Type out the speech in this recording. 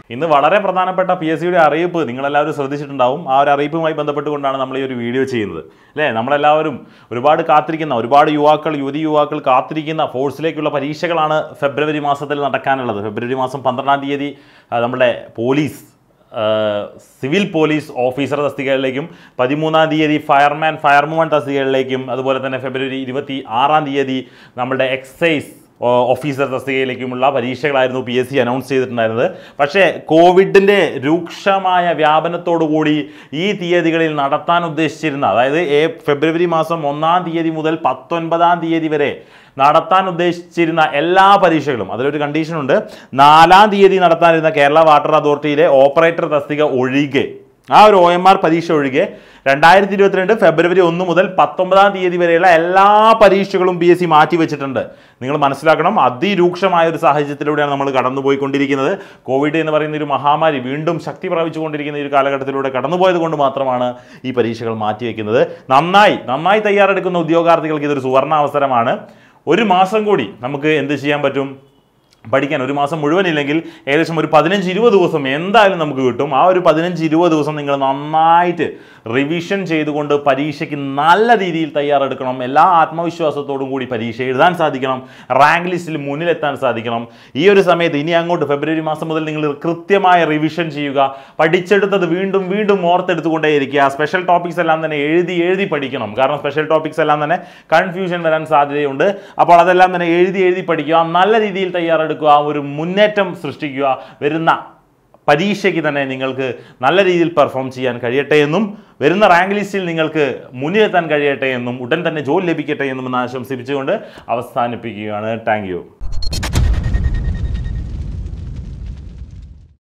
ഇന്ന് വളരെ പ്രധാനപ്പെട്ട പി എസ് സിയുടെ അറിയിപ്പ് നിങ്ങളെല്ലാവരും ശ്രദ്ധിച്ചിട്ടുണ്ടാവും ആ ഒരു അറിയിപ്പുമായി ബന്ധപ്പെട്ടുകൊണ്ടാണ് നമ്മൾ ഈ ഒരു വീഡിയോ ചെയ്യുന്നത് അല്ലേ നമ്മളെല്ലാവരും ഒരുപാട് കാത്തിരിക്കുന്ന ഒരുപാട് യുവാക്കൾ യുവതി യുവാക്കൾ കാത്തിരിക്കുന്ന ഫോഴ്സിലേക്കുള്ള പരീക്ഷകളാണ് ഫെബ്രുവരി മാസത്തിൽ നടക്കാനുള്ളത് ഫെബ്രുവരി മാസം പന്ത്രണ്ടാം തീയതി ആ, നമ്മുടെ പോലീസ് ആ, സിവിൽ പോലീസ് ഓഫീസർ തസ്തികകളിലേക്കും പതിമൂന്നാം തീയതി ഫയർമാൻ ഫയർവുമൺ തസ്തികകളിലേക്കും അതുപോലെ തന്നെ ഫെബ്രുവരി ഇരുപത്തി ആറാം തീയതി നമ്മുടെ എക്സൈസ് ഓ- ഓഫീസർ തസ്തികയിലേക്കുമുള്ള പരീക്ഷകളായിരുന്നു പി എസ് സി അനൗൺസ് ചെയ്തിട്ടുണ്ടായിരുന്നത് പക്ഷേ കോവിഡിൻ്റെ രൂക്ഷമായ വ്യാപനത്തോടുകൂടി ഈ തീയതികളിൽ നടത്താൻ ഉദ്ദേശിച്ചിരുന്ന അതായത് ഏ- ഫെബ്രുവരി മാസം ഒന്നാം തീയതി മുതൽ പത്തൊൻപതാം തീയതി വരെ നടത്താൻ ഉദ്ദേശിച്ചിരുന്ന എല്ലാ പരീക്ഷകളും അതിലൊരു കണ്ടീഷനുണ്ട് നാലാം തീയതി നടത്താനിരുന്ന കേരള വാട്ടർ അതോറിറ്റിയിലെ ഓപ്പറേറ്റർ തസ്തിക ഒഴികെ ആ ഒരു ഒ എം ആർ പരീക്ഷ ഒഴികെ രണ്ടായിരത്തി ഇരുപത്തിരണ്ട് ഫെബ്രുവരി ഒന്ന് മുതൽ പത്തൊമ്പതാം തീയതി വരെയുള്ള എല്ലാ പരീക്ഷകളും പി എസ് സി മാറ്റിവെച്ചിട്ടുണ്ട് നിങ്ങൾ മനസ്സിലാക്കണം അതിരൂക്ഷമായ ഒരു സാഹചര്യത്തിലൂടെയാണ് നമ്മൾ കടന്നുപോയിക്കൊണ്ടിരിക്കുന്നത് കോവിഡ് എന്ന് പറയുന്ന ഒരു മഹാമാരി വീണ്ടും ശക്തി പ്രാപിച്ചുകൊണ്ടിരിക്കുന്ന ഈ ഒരു കാലഘട്ടത്തിലൂടെ കടന്നുപോയത് കൊണ്ട് മാത്രമാണ് ഈ പരീക്ഷകൾ മാറ്റിവെക്കുന്നത് നന്നായി നന്നായി തയ്യാറെടുക്കുന്ന ഉദ്യോഗാർത്ഥികൾക്ക് ഇതൊരു സുവർണ അവസരമാണ് ഒരു മാസം കൂടി നമുക്ക് എന്ത് ചെയ്യാൻ പറ്റും പഠിക്കാൻ ഒരു മാസം മുഴുവൻ ഇല്ലെങ്കിൽ ഏകദേശം ഒരു പതിനഞ്ച് ഇരുപത് ദിവസം എന്തായാലും നമുക്ക് കിട്ടും ആ ഒരു പതിനഞ്ച് ഇരുപത് ദിവസം നിങ്ങൾ നന്നായിട്ട് റിവിഷൻ ചെയ്തുകൊണ്ട് പരീക്ഷയ്ക്ക് നല്ല രീതിയിൽ തയ്യാറെടുക്കണം എല്ലാ ആത്മവിശ്വാസത്തോടും കൂടി പരീക്ഷ എഴുതാൻ സാധിക്കണം റാങ്ക് ലിസ്റ്റിൽ മുന്നിലെത്താൻ സാധിക്കണം ഈ ഒരു സമയത്ത് ഇനി അങ്ങോട്ട് ഫെബ്രുവരി മാസം മുതൽ നിങ്ങൾ കൃത്യമായ റിവിഷൻ ചെയ്യുക പഠിച്ചെടുത്തത് വീണ്ടും വീണ്ടും ഓർത്തെടുത്തുകൊണ്ടേയിരിക്കുക സ്പെഷ്യൽ ടോപ്പിക്സ് എല്ലാം തന്നെ എഴുതി എഴുതി പഠിക്കണം കാരണം സ്പെഷ്യൽ ടോപ്പിക്സ് എല്ലാം തന്നെ കൺഫ്യൂഷൻ വരാൻ സാധ്യതയുണ്ട് അപ്പോൾ അതെല്ലാം തന്നെ എഴുതി എഴുതി പഠിക്കുക നല്ല രീതിയിൽ തയ്യാറെടുക്കുക ഒരു മുന്നേറ്റം സൃഷ്ടിക്കുക വരുന്ന പരീക്ഷയ്ക്ക് തന്നെ നിങ്ങൾക്ക് നല്ല രീതിയിൽ പെർഫോം ചെയ്യാൻ കഴിയട്ടെ എന്നും വരുന്ന റാങ്ക് ലിസ്റ്റിൽ നിങ്ങൾക്ക് മുന്നിലെത്താൻ കഴിയട്ടെ എന്നും ഉടൻ തന്നെ ജോലി ലഭിക്കട്ടെ എന്നും എന്ന് ആശംസിപ്പിച്ചുകൊണ്ട് അവസാനിപ്പിക്കുകയാണ് താങ്ക് യു